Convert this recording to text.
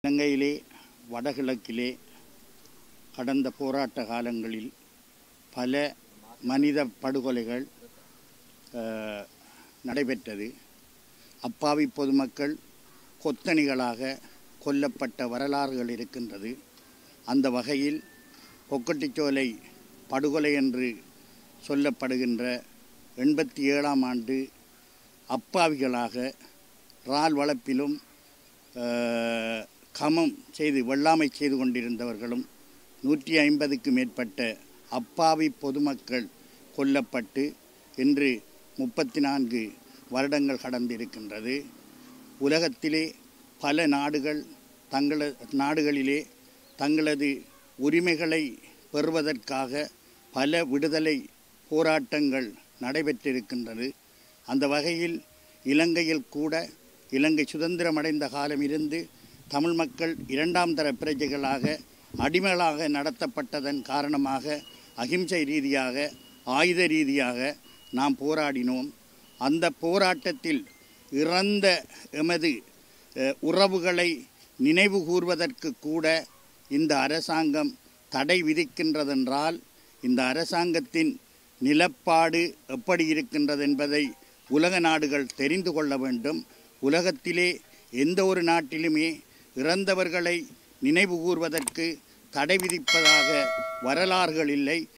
இலங்கையிலே வடகிழக்கிலே கடந்த போராட்ட காலங்களில் பல மனித படுகொலைகள் அஹ், நடைபெற்றது அப்பாவி பொதுமக்கள் கொத்தணிகளாக கொல்லப்பட்ட வரலாறுகள் இருக்கின்றது அந்த வகையில் கொக்கட்டிச்சோலை படுகொலை என்று சொல்லப்படுகின்ற எண்பத்தி ஏழாம் ஆண்டு அப்பாவிகளாக இறால் வளர்ப்பிலும் அஹ், கமம் செய்து வெள்ளாமை செய்து கொண்டிருந்தவர்களும் நூற்றி ஐம்பதுக்கு மேற்பட்ட அப்பாவி பொதுமக்கள் கொல்லப்பட்டு இன்று முப்பத்தி நான்கு வருடங்கள் கடந்திருக்கின்றது உலகத்திலே பல நாடுகள் தங்கள நாடுகளிலே தங்களது உரிமைகளை பெறுவதற்காக பல விடுதலை போராட்டங்கள் நடைபெற்றிருக்கின்றது அந்த வகையில் இலங்கையில் கூட இலங்கை சுதந்திரமடைந்த காலமிருந்து தமிழ் மக்கள் இரண்டாம் தர பிரஜைகளாக அடிமைகளாக நடத்தப்பட்டதன் காரணமாக அகிம்சை ரீதியாக ஆயுத ரீதியாக நாம் போராடினோம் அந்த போராட்டத்தில் இறந்த எமது அஹ், உறவுகளை நினைவு கூர்வதற்கு கூட இந்த அரசாங்கம் தடை விதிக்கின்றதென்றால் இந்த அரசாங்கத்தின் நிலப்பாடு எப்படி இருக்கின்றது என்பதை உலக நாடுகள் தெரிந்து கொள்ள வேண்டும் உலகத்திலே எந்த ஒரு நாட்டிலுமே இறந்தவர்களை நினைவு கூர்வதற்கு தடை விதிப்பதாக வரலாறுகள் இல்லை